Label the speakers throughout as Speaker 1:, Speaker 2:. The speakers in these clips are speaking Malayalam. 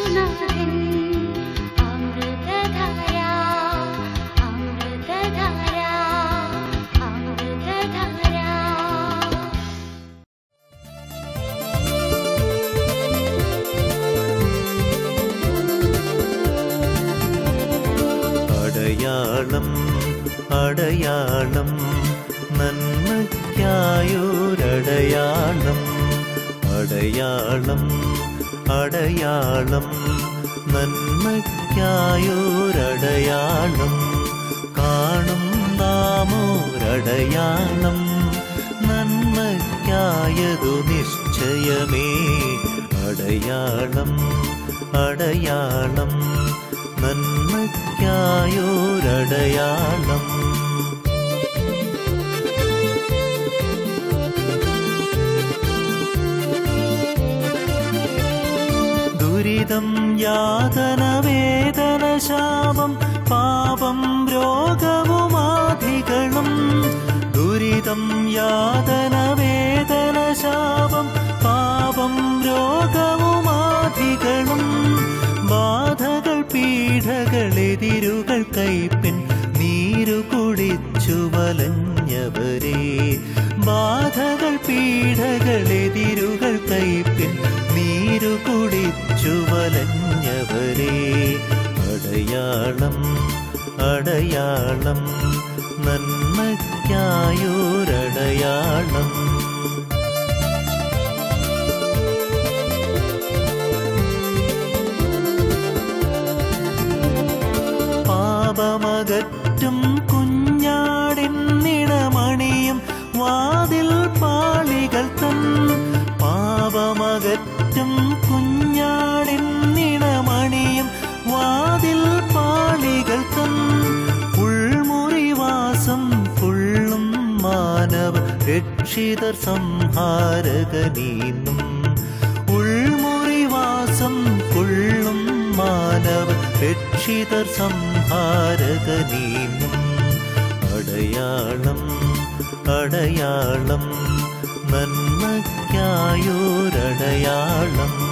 Speaker 1: യേശുനാഥൻ അമൃതധാര അമൃതധാര അമൃതധാര
Speaker 2: അടയാളം അടയാളം നന്മയ്ക്കായൊരടയാളം അടയാളം അടയാളം നന്മയ്ക്കായൊരടയാളം കാണും നാമോരടയാളം നന്മയ്ക്കായതു നിശ്ചയമേ അടയാളം അടയാളം നന്മയ്ക്കായൊരടയാളം ദുരിതം യാതന വേദന ശാപം പാപം രോഗവുമാധികളും ദുരിതം യാതന വേദന ശാപം പാപം രോഗവുമാധികളും ബാധകൾ പീഡകൾ എതിരുകൾ കൈപ്പിൻ നീരു കുടിച്ചു വലഞ്ഞവരെ ബാധകൾ പീഡകൾ എതിരുകൾ കൈപ്പിൻ നീരു കുടിച്ചു വലഞ്ഞവരെ അടയാളം അടയാളം നന്മയ്ക്കായൊരടയാളം പാപമകറ്റും കുഞ്ഞാടിൻ നിണമണിയും വാതിൽ പാളികൾ തൻ പാപമകറ്റും കുഞ്ഞാടിൻ നിണമണിയും വാതിൽ പാളികൾ തൻ ഉൾമുറിവാസം കൊള്ളും മാനവ രക്ഷിതർ സംഹാരകനീന്നും ഉൾമുറിവാസം കൊള്ളും മാനവ രക്ഷിതർ സംഹാരകനീന്നും അടയാളം അടയാളം നന്മയ്ക്കായൊരടയാളം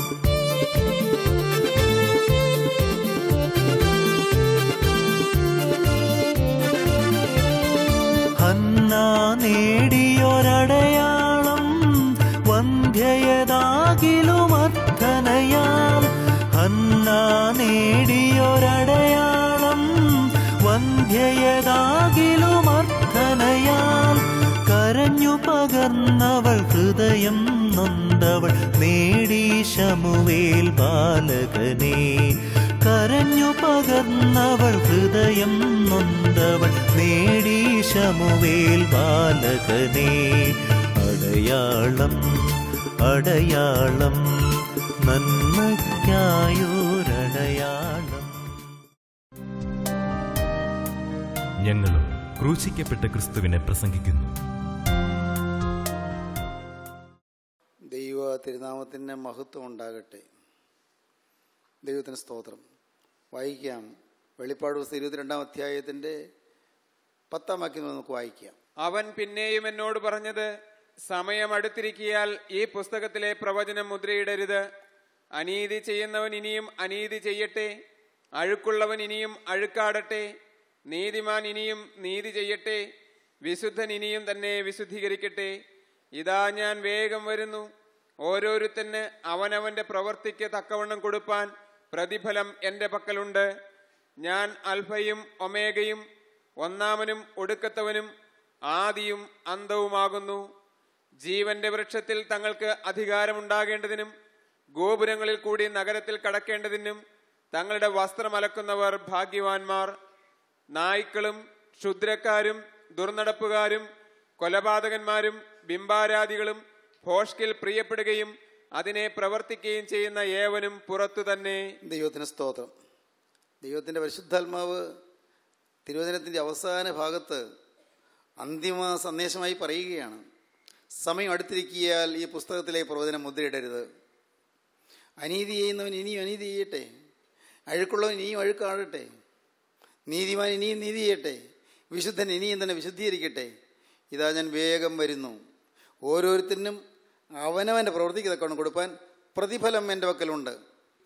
Speaker 2: ഹന്ന നേടിയൊരടയാളം വന്ധ്യയതാകിലും അർത്ഥനയാൽ ഹന്ന നേടിയൊരടയാളം വന്ധ്യയതാകിലും അർത്ഥനയാൽ കരഞ്ഞു പകർന്നവൾ ഹൃദയം നൊന്തവൾ നേടി ശമുവേൽ ബാലകനെ കരഞ്ഞു പകർന്നവൾ ഹൃദയം നൊന്തവൾ നേടി ശമുവേൽ ബാലകനെ അടയാളം അടയാളം നന്മയ്ക്കായൊരടയാളം
Speaker 3: ഞങ്ങളും ക്രൂശിക്കപ്പെട്ട ക്രിസ്തുവിനെ പ്രസംഗിക്കുന്നു
Speaker 4: ദൈവ തിരുനാമത്തിന് മഹത്വം ഉണ്ടാകട്ടെ ദൈവത്തിന് സ്തോത്രം വായിക്കാം വെളിപ്പാട് പുസ്തകം ഇരുപത്തിരണ്ടാം അധ്യായത്തിൻ്റെ പത്താം വാക്യം നമുക്ക് വായിക്കാം
Speaker 5: അവൻ പിന്നെയും എന്നോട് പറഞ്ഞത് സമയം അടുത്തിരിക്കിയാൽ ഈ പുസ്തകത്തിലെ പ്രവചനം മുദ്രയിടരുത് അനീതി ചെയ്യുന്നവൻ ഇനിയും അനീതി ചെയ്യട്ടെ അഴുക്കുള്ളവൻ ഇനിയും അഴുക്കാടട്ടെ നീതിമാൻ ഇനിയും നീതി ചെയ്യട്ടെ വിശുദ്ധൻ ഇനിയും തന്നെ വിശുദ്ധീകരിക്കട്ടെ ഇതാ ഞാൻ വേഗം വരുന്നു ഓരോരുത്തന് അവനവന്റെ പ്രവർത്തിക്ക് തക്കവണ്ണം കൊടുപ്പാൻ പ്രതിഫലം എൻ്റെ പക്കലുണ്ട് ഞാൻ അൽഫയും ഒമേഗയും ഒന്നാമനും ഒടുക്കത്തവനും ആദിയും അന്തവുമാകുന്നു ജീവന്റെ വൃക്ഷത്തിൽ തങ്ങൾക്ക് അധികാരമുണ്ടാകേണ്ടതിനും ഗോപുരങ്ങളിൽ കൂടി നഗരത്തിൽ കടക്കേണ്ടതിനും തങ്ങളുടെ വസ്ത്രം അലക്കുന്നവർ ഭാഗ്യവാന്മാർ നായ്ക്കളും ക്ഷുദ്രക്കാരും ദുർനടപ്പുകാരും കൊലപാതകന്മാരും ബിംബാരാധികളും ഭോഷ്കിൽ പ്രിയപ്പെടുകയും അതിനെ പ്രവർത്തിക്കുകയും ചെയ്യുന്ന ഏവനും പുറത്തു തന്നെ
Speaker 4: ദൈവത്തിന് സ്തോത്രം ദൈവത്തിൻ്റെ പരിശുദ്ധാത്മാവ് തിരുവചനത്തിൻ്റെ അവസാന ഭാഗത്ത് അന്തിമ സന്ദേശമായി പറയുകയാണ് സമയം അടുത്തിരിക്കിയാൽ ഈ പുസ്തകത്തിലെ പ്രവചനം മുദ്രയിടരുത് അനീതി ചെയ്യുന്നവൻ ഇനിയും അനീതി ചെയ്യട്ടെ അഴുക്കുള്ളവൻ ഇനിയും അഴുക്കാടട്ടെ നീതിമാൻ ഇനിയും നീതി ചെയ്യട്ടെ വിശുദ്ധൻ ഇനിയും തന്നെ വിശുദ്ധീകരിക്കട്ടെ ഇതാ ഞാൻ വേഗം വരുന്നു ഓരോരുത്തരിനും അവനവൻ്റെ പ്രവൃത്തിക്ക് തക്കണം കൊടുപ്പാൻ പ്രതിഫലം എൻ്റെ പക്കലുണ്ട്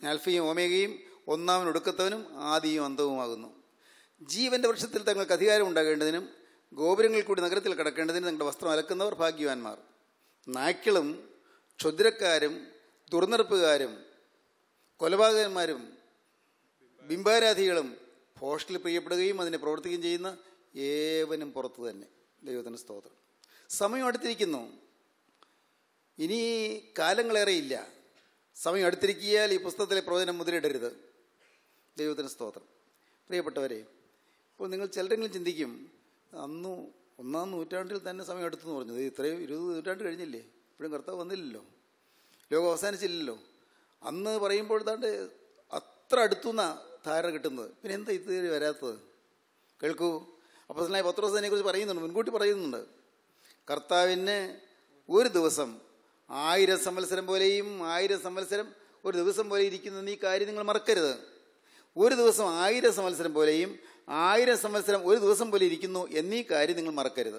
Speaker 4: ഞാൻ അൽഫയും ഓമേഗയും ഒന്നാമൻ ഒടുക്കത്തവനും ആദിയും അന്തവുമാകുന്നു ജീവന്റെ വൃക്ഷത്തിൽ തങ്ങൾക്ക് അധികാരം ഉണ്ടാകേണ്ടതിനും ഗോപുരങ്ങളിൽ കൂടി നഗരത്തിൽ കടക്കേണ്ടതിനും നിങ്ങളുടെ വസ്ത്രം അലക്കുന്നവർ ഭാഗ്യവാന്മാർ നായ്ക്കളും ക്ഷുദ്രക്കാരും ദുർനിറപ്പുകാരും കൊലപാതകന്മാരും ബിംബാരാധികളും ഭോഷത്തിൽ പ്രിയപ്പെടുകയും അതിനെ പ്രവർത്തിക്കുകയും ചെയ്യുന്ന ഏവനും പുറത്തു തന്നെ ദൈവത്തിന് സ്തോത്രം സമയം അടുത്തിരിക്കുന്നു ഇനി കാലങ്ങളേറെയില്ല സമയം അടുത്തിരിക്കിയാൽ ഈ പുസ്തകത്തിലെ പ്രവചനം മുദ്രയിടരുത് ദൈവത്തിന് സ്തോത്രം പ്രിയപ്പെട്ടവരെ ഇപ്പോൾ നിങ്ങൾ ചിലരെങ്കിലും ചിന്തിക്കും അന്നു ഒന്നാം നൂറ്റാണ്ടിൽ തന്നെ സമയം അടുത്തു എന്ന് പറഞ്ഞത് ഇത്രയും ഇരുപത് നൂറ്റാണ്ട് കഴിഞ്ഞില്ലേ ഇപ്പോഴും കർത്താവ് വന്നില്ലല്ലോ ലോകം അവസാനിച്ചില്ലല്ലോ അന്ന് പറയുമ്പോൾ താണ്ട് അത്ര അടുത്തുനിന്നാ ധാരണ കിട്ടുന്നത് പിന്നെ എന്താ ഇതുവരെ വരാത്തത് കേൾക്കൂ അപ്പോൾ പത്രോസ് അതിനെക്കുറിച്ച് പറയുന്നുണ്ട് മുൻകൂട്ടി പറയുന്നുണ്ട് കർത്താവിന് ഒരു ദിവസം ആയിരം സംവത്സരം പോലെയും ആയിരം സംവത്സരം ഒരു ദിവസം പോലെ ഇരിക്കുന്ന ഈ കാര്യം നിങ്ങൾ മറക്കരുത് ഒരു ദിവസം ആയിരം സംവത്സരം പോലെയും ആയിരം സംവത്സരം ഒരു ദിവസം പോലെ ഇരിക്കുന്നു എന്നീ കാര്യം നിങ്ങൾ മറക്കരുത്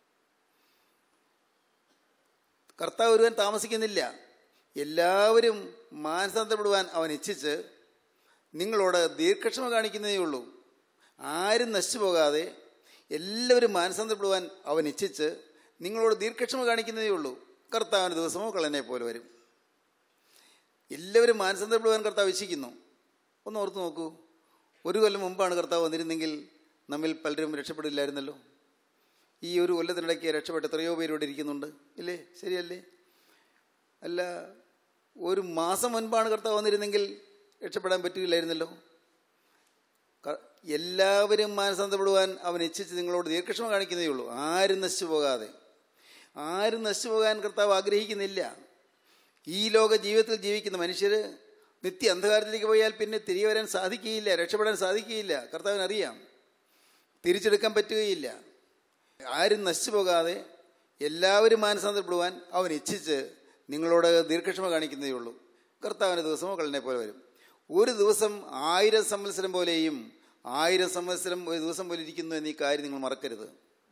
Speaker 4: കർത്താവ് ഒരുവൻ താമസിക്കുന്നില്ല എല്ലാവരും മാനസാന്തരപ്പെടുവാൻ അവൻ ഇച്ഛിച്ച് നിങ്ങളോട് ദീർഘക്ഷമ കാണിക്കുന്നതേ ഉള്ളൂ ആരും നശിച്ചു പോകാതെ എല്ലാവരും മാനസാന്തരപ്പെടുവാൻ അവൻ ഇച്ഛിച്ച് നിങ്ങളോട് ദീർഘക്ഷമ കാണിക്കുന്നതേ ഉള്ളൂ കർത്താവിന് ദിവസമോ കള്ളനെ പോലെ വരും എല്ലാവരും മാനസാന്തരപ്പെടുവാൻ കർത്താവ് ഇച്ഛിക്കുന്നു ഒന്ന് ഓർത്ത് നോക്കൂ ഒരു കൊല്ലം മുമ്പാണ് കർത്താവ് വന്നിരുന്നെങ്കിൽ നമ്മിൽ പലരും രക്ഷപ്പെടില്ലായിരുന്നല്ലോ ഈ ഒരു കൊല്ലത്തിനിടയ്ക്ക് രക്ഷപ്പെട്ട് എത്രയോ പേരോട് ഇരിക്കുന്നുണ്ട് ഇല്ലേ ശരിയല്ലേ അല്ല ഒരു മാസം മുൻപാണ് കർത്താവ് വന്നിരുന്നെങ്കിൽ രക്ഷപ്പെടാൻ പറ്റുകയില്ലായിരുന്നല്ലോ ക- എല്ലാവരും മാനസാന്തരപ്പെടുവാൻ അവൻ ഇച്ഛിച്ച് നിങ്ങളോട് ദീർഘക്ഷമ കാണിക്കുന്നതേ ഉള്ളൂ ആരും നശിച്ചു പോകാതെ ആരും നശിച്ചു പോകാൻ കർത്താവ് ആഗ്രഹിക്കുന്നില്ല ഈ ലോക ജീവിതത്തിൽ ജീവിക്കുന്ന മനുഷ്യർ നിത്യ അന്ധകാരത്തിലേക്ക് പോയാൽ പിന്നെ തിരികെ വരാൻ സാധിക്കുകയില്ല രക്ഷപ്പെടാൻ സാധിക്കുകയില്ല കർത്താവിന് അറിയാം തിരിച്ചെടുക്കാൻ പറ്റുകയില്ല ആരും നശിച്ചു പോകാതെ എല്ലാവരും മാനസാന്തരപ്പെടുവാൻ അവൻ ഇച്ഛിച്ച് നിങ്ങളോട് ദീർഘക്ഷമ കാണിക്കുന്നതേ ഉള്ളൂ കർത്താവിൻ്റെ ദിവസമോ കള്ളനെ പോലെ വരും ഒരു ദിവസം ആയിരം സംവത്സരം പോലെയും ആയിരം സംവത്സരം ഒരു ദിവസം പോലെ ഇരിക്കുന്നു എന്നീ കാര്യം നിങ്ങൾ മറക്കരുത്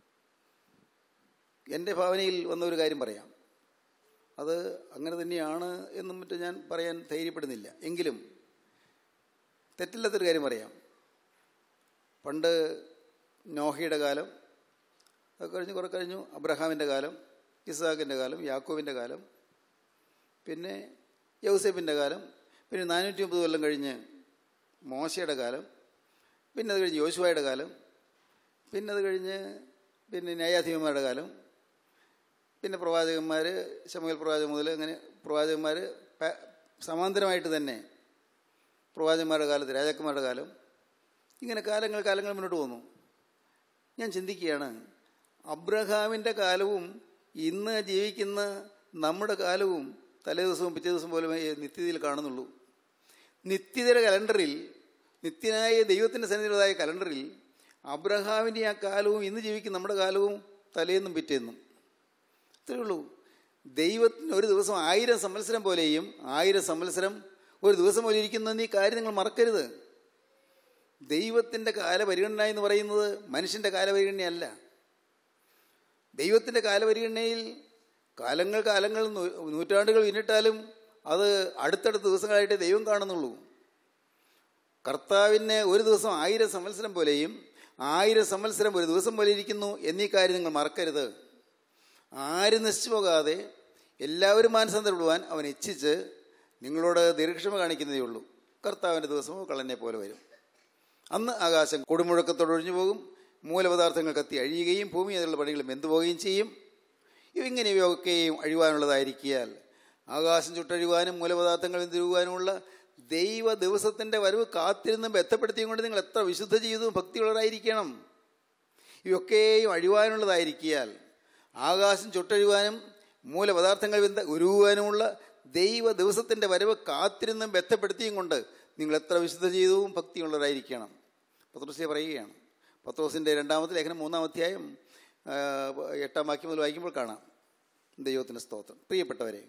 Speaker 4: എൻ്റെ ഭാവനയിൽ വന്ന ഒരു കാര്യം പറയാം അത് അങ്ങനെ തന്നെയാണ് എന്നും മറ്റും ഞാൻ പറയാൻ ധൈര്യപ്പെടുന്നില്ല എങ്കിലും തെറ്റില്ലാത്തൊരു കാര്യം പറയാം പണ്ട് നോഹയുടെ കാലം അത് കഴിഞ്ഞ് കുറെ കഴിഞ്ഞു അബ്രഹാമിൻ്റെ കാലം ഇസാഖിൻ്റെ കാലം യാക്കോബിൻ്റെ കാലം പിന്നെ യൗസേപ്പിൻ്റെ കാലം പിന്നെ നാനൂറ്റി മുപ്പത് കൊല്ലം കഴിഞ്ഞ് മോശയുടെ കാലം പിന്നെ അത് കഴിഞ്ഞ് യോശുവയുടെ കാലം പിന്നെ അത് കഴിഞ്ഞ് പിന്നെ ന്യായാധിപന്മാരുടെ കാലം പിന്നെ പ്രവാചകന്മാർ ശമുൽ പ്രവാചകൻ മുതൽ അങ്ങനെ പ്രവാചകന്മാർ പ- സമാന്തരമായിട്ട് തന്നെ പ്രവാചകന്മാരുടെ കാലത്ത് രാജാക്കന്മാരുടെ കാലം ഇങ്ങനെ കാലങ്ങൾ കാലങ്ങൾ മുന്നോട്ട് പോന്നു ഞാൻ ചിന്തിക്കുകയാണ് അബ്രഹാമിൻ്റെ കാലവും ഇന്ന് ജീവിക്കുന്ന നമ്മുടെ കാലവും തലേ ദിവസവും പിറ്റേ ദിവസം പോലെ നിത്യതയിൽ കാണുന്നുള്ളൂ നിത്യതയുടെ കലണ്ടറിൽ നിത്യനായ ദൈവത്തിൻ്റെ സന്നിധിയുള്ളതായ കലണ്ടറിൽ അബ്രഹാമിൻ്റെ ആ കാലവും ഇന്ന് ജീവിക്കുന്ന നമ്മുടെ കാലവും തലേന്നും പിറ്റേന്നും ഇത്രയേ ഉള്ളൂ ദൈവത്തിന് ഒരു ദിവസം ആയിരം സംവത്സരം പോലെയും ആയിരം സംവത്സരം ഒരു ദിവസം പോലെ ഇരിക്കുന്ന ഈ കാര്യം നിങ്ങൾ മറക്കരുത് ദൈവത്തിൻ്റെ കാലപരിഗണന എന്ന് പറയുന്നത് മനുഷ്യൻ്റെ കാലപരിഗണനയല്ല ദൈവത്തിൻ്റെ കാലപരിഗണനയിൽ കാലങ്ങൾ കാലങ്ങൾ നൂ- നൂറ്റാണ്ടുകൾ പിന്നിട്ടാലും അത് അടുത്തടുത്ത ദിവസങ്ങളായിട്ട് ദൈവം കാണുന്നുള്ളൂ കർത്താവിന് ഒരു ദിവസം ആയിരം സംവത്സരം പോലെയും ആയിരം സംവത്സരം ഒരു ദിവസം പോലെ ഇരിക്കുന്നു എന്നീ കാര്യം നിങ്ങൾ മറക്കരുത് ആരും നശിച്ചു പോകാതെ എല്ലാവരും മാനസാന്തരപ്പെടുവാൻ അവൻ ഇച്ഛിച്ച് നിങ്ങളോട് ദീർഘക്ഷമ കാണിക്കുന്നതേ ഉള്ളൂ കർത്താവിൻ്റെ ദിവസമോ കള്ളനെ പോലെ വരും അന്ന് ആകാശം കൊടുമുഴക്കത്തോടെ ഒഴിഞ്ഞു പോകും മൂലപദാർത്ഥങ്ങൾ കത്തി അഴിയുകയും ഭൂമി അതിലുള്ള പണികൾ വെന്തുപോവുകയും ചെയ്യും ഇങ്ങനെ ഇവയൊക്കെയും അഴിവാനുള്ളതായിരിക്കിയാൽ ആകാശം ചുട്ടഴിവാനും മൂലപദാർത്ഥങ്ങൾ വെന്തിരുവാനുമുള്ള ദൈവ ദിവസത്തിൻ്റെ വരവ് കാത്തിരുന്നും ബന്ധപ്പെടുത്തിയും കൊണ്ട് നിങ്ങൾ എത്ര വിശുദ്ധ ജീവിതവും ഭക്തിയുള്ളവരായിരിക്കണം ഇവയൊക്കെയും അഴിവാനുള്ളതായിരിക്കിയാൽ ആകാശം ചുട്ടഴിവാനും മൂലപദാർത്ഥങ്ങൾ വെന്ത ഉരുവാനുമുള്ള ദൈവ ദിവസത്തിൻ്റെ വരവ് കാത്തിരുന്നും ബന്ധപ്പെടുത്തിയും കൊണ്ട് നിങ്ങൾ എത്ര വിശുദ്ധ ജീവിതവും ഭക്തിയുള്ളവരായിരിക്കണം പത്രോസിയെ പറയുകയാണ് പത്രോസിൻ്റെ രണ്ടാമത്തെ ലേഖനം മൂന്നാം അധ്യായം ആ, എട്ടാം വാക്യം മുതൽ വായിക്കുമ്പോൾ കാണാം ദൈവത്തിന് സ്തോത്രം പ്രിയപ്പെട്ടവരെ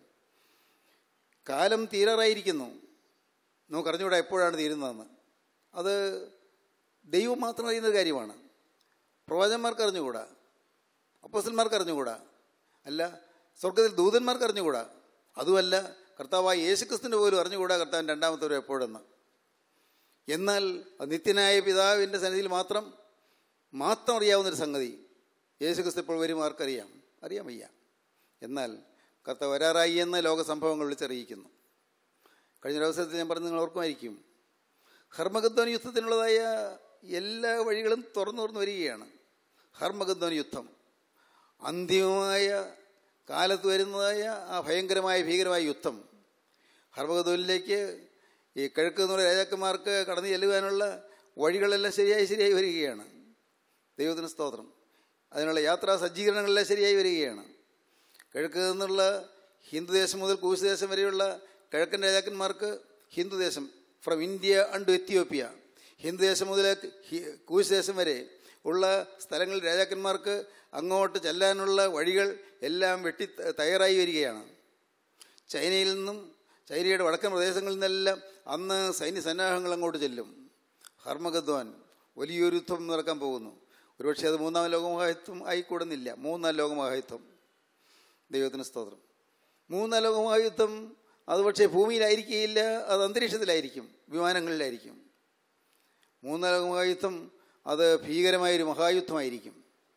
Speaker 4: കാലം തീരാറായിരിക്കുന്നു നമുക്ക് അറിഞ്ഞുകൂടാ എപ്പോഴാണ് തീരുന്നതെന്ന് അത് ദൈവം മാത്രം അറിയുന്ന ഒരു കാര്യമാണ് പ്രവാചകന്മാർക്ക് അറിഞ്ഞുകൂടാ അപ്പോസ്റ്റന്മാർക്ക് അറിഞ്ഞുകൂടാ അല്ല സ്വർഗത്തിൽ ദൂതന്മാർക്ക് അറിഞ്ഞുകൂടാ അതുമല്ല കർത്താവായ യേശുക്രിസ്തുവിന് പോലും അറിഞ്ഞുകൂടാ കർത്താവിൻ രണ്ടാമത്തെ വരും എപ്പോഴെന്ന് എന്നാൽ അത് നിത്യനായ പിതാവിൻ്റെ സന്നിധിയിൽ മാത്രം മാത്രം അറിയാവുന്നൊരു സംഗതി യേശുക്രിസ്തു ഇപ്പോൾ വരും ആർക്കറിയാം അറിയാൻ വയ്യ എന്നാൽ കർത്താവ് വരാറായി എന്ന് ലോക സംഭവങ്ങൾ വിളിച്ചറിയിക്കുന്നു കഴിഞ്ഞ ഒരു അവസരത്തിൽ ഞാൻ പറഞ്ഞ് നിങ്ങൾ ഓർക്കുമായിരിക്കും ഹർമഗദ്വാൻ യുദ്ധത്തിനുള്ളതായ എല്ലാ വഴികളും തുറന്നു തുറന്നു വരികയാണ് ഹർമഗദ്വാൻ യുദ്ധം അന്തിമമായ കാലത്ത് വരുന്നതായ ആ ഭയങ്കരമായ ഭീകരമായ യുദ്ധം ഹർമഗദ്വാനിലേക്ക് ഈ കിഴക്ക് എന്നുള്ള രാജാക്കന്മാർക്ക് കടന്നു ചെല്ലുവാനുള്ള വഴികളെല്ലാം ശരിയായി ശരിയായി വരികയാണ് ദൈവത്തിന് സ്തോത്രം അതിനുള്ള യാത്രാ സജ്ജീകരണങ്ങളെല്ലാം ശരിയായി വരികയാണ് കിഴക്ക് നിന്നുള്ള ഹിന്ദുദേശം മുതൽ കൂശുദേശം വരെയുള്ള കിഴക്കൻ രാജാക്കന്മാർക്ക് ഹിന്ദുദേശം ഫ്രം ഇന്ത്യ അണ്ട് എത്യോപ്യ ഹിന്ദുദേശം മുതൽ കൂശുദേശം വരെ ഉള്ള സ്ഥലങ്ങളിൽ രാജാക്കന്മാർക്ക് അങ്ങോട്ട് ചെല്ലാനുള്ള വഴികൾ എല്ലാം വെട്ടി തയ്യാറായി വരികയാണ് ചൈനയിൽ നിന്നും ചൈനയുടെ വടക്കൻ പ്രദേശങ്ങളിൽ നിന്നെല്ലാം അന്ന് സൈന്യ സന്നാഹങ്ങൾ അങ്ങോട്ട് ചെല്ലും ഹർമഗദ്വാൻ വലിയൊരു യുദ്ധം നടക്കാൻ പോകുന്നു ഒരുപക്ഷെ അത് മൂന്നാം ലോകമഹായുദ്ധം ആയിക്കൂടുന്നില്ല മൂന്നാം ലോകമഹായുദ്ധം ദൈവത്തിന് സ്തോത്രം മൂന്നാം ലോകമഹായുദ്ധം അത് പക്ഷേ ഭൂമിയിലായിരിക്കുകയില്ല അത് അന്തരീക്ഷത്തിലായിരിക്കും വിമാനങ്ങളിലായിരിക്കും മൂന്നാം ലോകമഹായുദ്ധം അത് ഭീകരമായൊരു മഹായുദ്ധമായിരിക്കും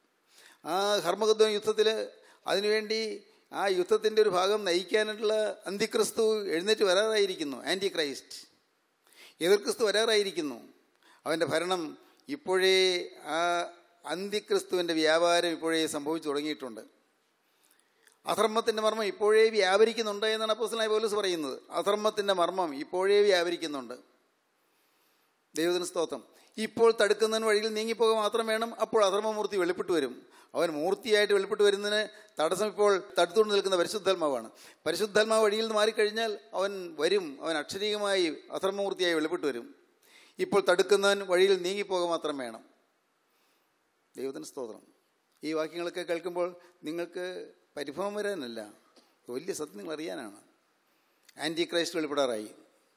Speaker 4: ആ ഹർമഗദ്വൻ യുദ്ധത്തിൽ അതിനുവേണ്ടി ആ യുദ്ധത്തിൻ്റെ ഒരു ഭാഗം നയിക്കാനുള്ള അന്തിക്രിസ്തു എഴുന്നേറ്റ് വരാറായിരിക്കുന്നു ആൻറ്റി ക്രൈസ്റ്റ് എതിർക്രിസ്തു വരാറായിരിക്കുന്നു അവൻ്റെ ഭരണം ഇപ്പോഴേ ആ അന്തിക്രിസ്തുവിൻ്റെ വ്യാപാരം ഇപ്പോഴേ സംഭവിച്ചു തുടങ്ങിയിട്ടുണ്ട് അധർമ്മത്തിൻ്റെ മർമ്മം ഇപ്പോഴേ വ്യാപരിക്കുന്നുണ്ട് എന്നാണ് അപ്പോസലായ പോലീസ് പറയുന്നത് അധർമ്മത്തിൻ്റെ മർമ്മം ഇപ്പോഴേ വ്യാപരിക്കുന്നുണ്ട് ദൈവത്തിന് സ്തോത്രം ഇപ്പോൾ തടുക്കുന്നതിന് വഴിയിൽ നീങ്ങിപ്പോക മാത്രം വേണം അപ്പോൾ അധർമ്മമൂർത്തി വെളിപ്പെട്ട് വരും അവൻ മൂർത്തിയായിട്ട് വെളിപ്പെട്ട് വരുന്നതിന് തടസ്സം ഇപ്പോൾ തടുത്തുകൊണ്ട് നിൽക്കുന്ന പരിശുദ്ധാത്മാവാണ് പരിശുദ്ധാത്മാവ് വഴിയിൽ നിന്ന് മാറിക്കഴിഞ്ഞാൽ അവൻ വരും അവൻ അക്ഷരീകമായി അധർമ്മമൂർത്തിയായി വെളിപ്പെട്ട് വരും ഇപ്പോൾ തടുക്കുന്നവൻ വഴിയിൽ നീങ്ങിപ്പോക മാത്രം വേണം ദൈവത്തിന് സ്തോത്രം ഈ വാക്യങ്ങളൊക്കെ കേൾക്കുമ്പോൾ നിങ്ങൾക്ക് പരിഭവം വരാനല്ല വലിയ സത്യം നിങ്ങൾ അറിയാനാണ് ആൻറ്റി ക്രൈസ്റ്റ് വെളിപ്പെടാറായി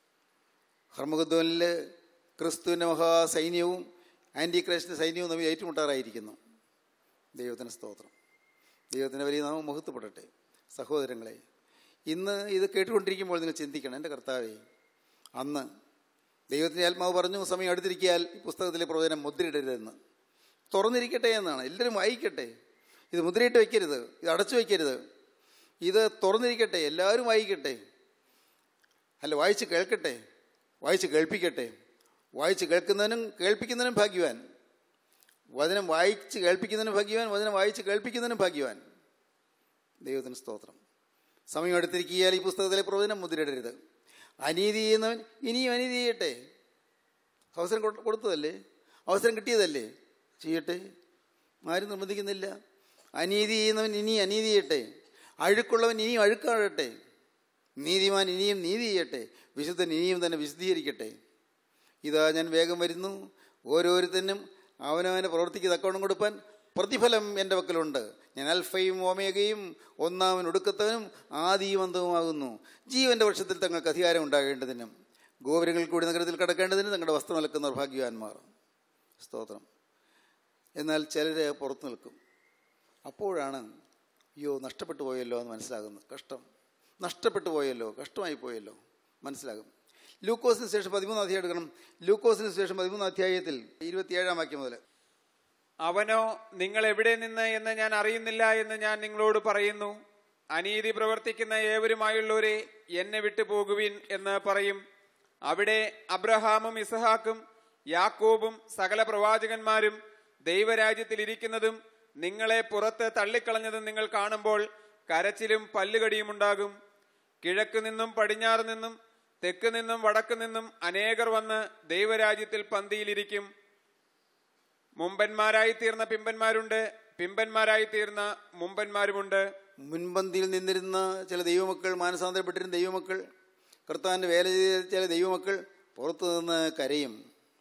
Speaker 4: ഹർമുഖദ്വനിൽ ക്രിസ്തുവിൻ്റെ മഹാസൈന്യവും ആൻറ്റി ക്രൈസ്റ്റിൻ്റെ സൈന്യവും തമ്മിൽ ഏറ്റുമുട്ടാറായിരിക്കുന്നു ദൈവത്തിന് സ്തോത്രം ദൈവത്തിൻ്റെ വലിയ നാമം മുഹത്വപ്പെടട്ടെ സഹോദരങ്ങളെ ഇന്ന് ഇത് കേട്ടുകൊണ്ടിരിക്കുമ്പോൾ നിങ്ങൾ ചിന്തിക്കണം എൻ്റെ കർത്താവേ അന്ന് ദൈവത്തിൻ്റെ ആത്മാവ് പറഞ്ഞു സമയം അടുത്തിരിക്കിയാൽ ഈ പുസ്തകത്തിലെ പ്രവചനം മുദ്രയിടരുതെന്ന് തുറന്നിരിക്കട്ടെ എന്നാണ് എല്ലാവരും വായിക്കട്ടെ ഇത് മുദ്രയിട്ട് വയ്ക്കരുത് ഇത് അടച്ചു വയ്ക്കരുത് ഇത് തുറന്നിരിക്കട്ടെ എല്ലാവരും വായിക്കട്ടെ അല്ല വായിച്ച് കേൾക്കട്ടെ വായിച്ച് കേൾപ്പിക്കട്ടെ വായിച്ച് കേൾക്കുന്നതിനും കേൾപ്പിക്കുന്നതിനും ഭാഗ്യവാൻ വചനം വായിച്ച് കേൾപ്പിക്കുന്നതിനും ഭാഗ്യവാൻ വചനം വായിച്ച് കേൾപ്പിക്കുന്നതിനും ഭാഗ്യവാൻ ദൈവത്തിന് സ്തോത്രം സമയം എടുത്തിരിക്കിയാൽ ഈ പുസ്തകത്തിലെ പ്രവചനം മുദ്രയിടരുത് അനീതി ചെയ്യുന്നവൻ ഇനിയും അനീതി ചെയ്യട്ടെ അവസരം കൊടു- കൊടുത്തതല്ലേ അവസരം കിട്ടിയതല്ലേ ചെയ്യട്ടെ ആരും നിർബന്ധിക്കുന്നില്ല അനീതി ചെയ്യുന്നവൻ ഇനിയും അനീതി ചെയ്യട്ടെ അഴുക്കുള്ളവൻ ഇനിയും അഴുക്കാഴട്ടെ നീതിമാൻ ഇനിയും നീതി ചെയ്യട്ടെ വിശുദ്ധൻ ഇനിയും തന്നെ വിശദീകരിക്കട്ടെ ഇതാ ഞാൻ വേഗം വരുന്നു ഓരോരുത്തനും അവനവൻ്റെ പ്രവൃത്തിക്ക് തക്കവണ്ണം കൊടുപ്പാൻ പ്രതിഫലം എൻ്റെ പക്കലുണ്ട് ഞാൻ അൽഫയും ഓമേഗയും ഒന്നാമൻ ഒടുക്കത്തവനും ആദിയും അന്തവുമാകുന്നു ജീവന്റെ വർഷത്തിൽ തങ്ങൾക്ക് അധികാരം ഉണ്ടാകേണ്ടതിനും ഗോപുരങ്ങളിൽ കൂടി നഗരത്തിൽ കടക്കേണ്ടതിനും തങ്ങളുടെ വസ്ത്രം നിൽക്കുന്നവർ ഭാഗ്യവാന്മാർ സ്തോത്രം എന്നാൽ ചിലർ പുറത്തു നിൽക്കും അപ്പോഴാണ് അയ്യോ നഷ്ടപ്പെട്ടു പോയല്ലോ എന്ന് മനസ്സിലാകുന്നത് കഷ്ടം നഷ്ടപ്പെട്ടു പോയല്ലോ കഷ്ടമായി പോയല്ലോ മനസ്സിലാകും ലൂക്കോസിന് ശേഷം പതിമൂന്നാം അധ്യായം എടുക്കണം ലൂക്കോസിന് ശേഷം പതിമൂന്നാം അധ്യായത്തിൽ ഇരുപത്തിയേഴാം വാക്യം മുതൽ
Speaker 5: അവനോ നിങ്ങൾ എവിടെ നിന്ന് എന്ന് ഞാൻ അറിയുന്നില്ല എന്ന് ഞാൻ നിങ്ങളോട് പറയുന്നു അനീതി പ്രവർത്തിക്കുന്ന ഏവരുമായുള്ളവരെ എന്നെ വിട്ടു പോകുവിൻ എന്ന് പറയും അവിടെ അബ്രഹാമും ഇസഹാക്കും യാക്കോബും സകല പ്രവാചകന്മാരും ദൈവരാജ്യത്തിൽ ഇരിക്കുന്നതും നിങ്ങളെ പുറത്ത് തള്ളിക്കളഞ്ഞതും നിങ്ങൾ കാണുമ്പോൾ കരച്ചിലും പല്ലുകടിയും ഉണ്ടാകും കിഴക്ക് നിന്നും പടിഞ്ഞാറ് നിന്നും തെക്ക് നിന്നും വടക്ക് നിന്നും അനേകർ വന്ന് ദൈവരാജ്യത്തിൽ പന്തിയിലിരിക്കും മുമ്പന്മാരായി തീർന്ന പിമ്പന്മാരുണ്ട് പിമ്പന്മാരായി തീർന്ന മുമ്പന്മാരുമുണ്ട്
Speaker 4: മുൻപന്തിയിൽ നിന്നിരുന്ന ചില ദൈവമക്കൾ മാനസാന്തരപ്പെട്ടിരുന്ന ദൈവമക്കൾ കർത്താവിൻ്റെ വേല ചെയ്ത ചില ദൈവമക്കൾ പുറത്തു നിന്ന് കരയും